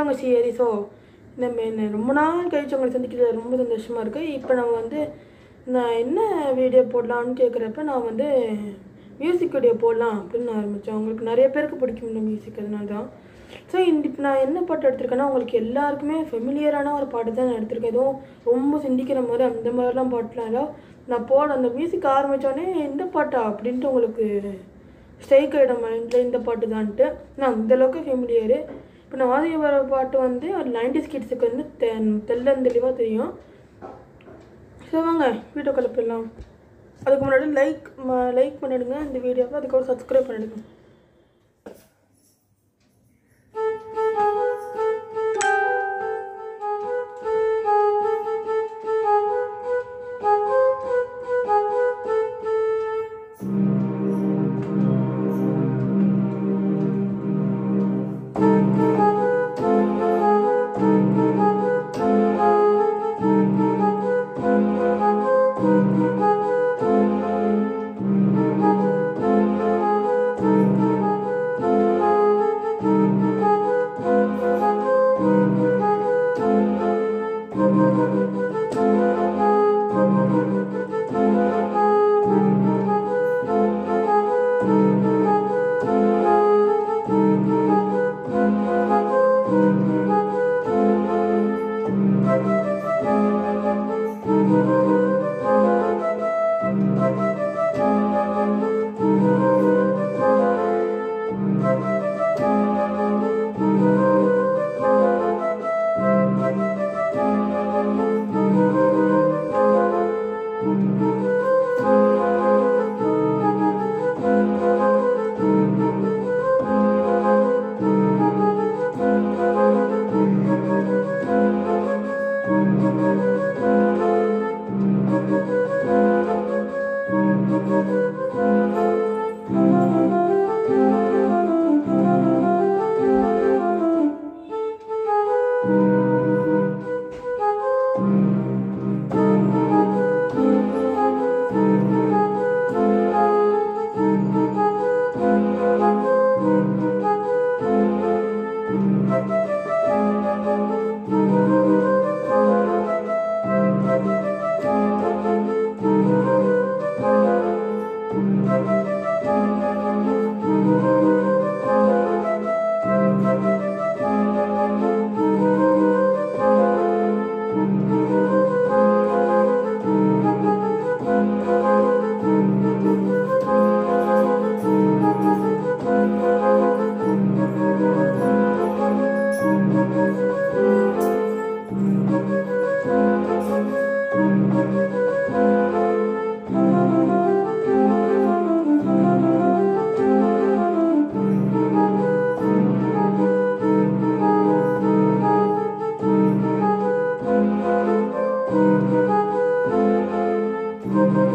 வாங்க சரி ஸோ நம்ம என்ன ரொம்ப நாள் கழிச்சு உங்களை சந்திக்கிறது ரொம்ப சந்தோஷமாக இருக்குது இப்போ நம்ம வந்து நான் என்ன வீடியோ போடலான்னு கேட்குறப்ப நான் வந்து மியூசிக் வீடியோ போடலாம் அப்படின்னு நான் ஆரம்பித்தேன் உங்களுக்கு நிறைய பேருக்கு பிடிக்கும் இந்த மியூசிக் அதனால தான் ஸோ இந்த இப்போ நான் என்ன பாட்டு எடுத்திருக்கேன்னா உங்களுக்கு எல்லாருக்குமே ஃபெமிலியரான ஒரு பாட்டு தான் நான் எடுத்திருக்கேன் எதுவும் ரொம்ப சிந்திக்கிற மாதிரி அந்த மாதிரிலாம் பாட்டுலாம் இல்லை நான் போட அந்த மியூசிக் ஆரம்பித்தோடனே இந்த பாட்டா அப்படின்ட்டு உங்களுக்கு ஸ்ட்ரைக் ஆகிடும் மைண்டில் இந்த பாட்டு தான்ட்டு நான் அந்தளவுக்கு ஃபெமிலியரு இப்போ நான் ஆதி வர பாட்டு வந்து ஒரு நைன்டிஸ் கிட்ஸுக்கு வந்து தெ தெல்லந்தெளிவாக தெரியும் ஸோ வாங்க வீடியோ போயிடலாம் அதுக்கு முன்னாடி லைக் லைக் பண்ணிடுங்க இந்த வீடியோவை அதுக்கப்புறம் சப்ஸ்கிரைப் பண்ணிடுங்க Thank you.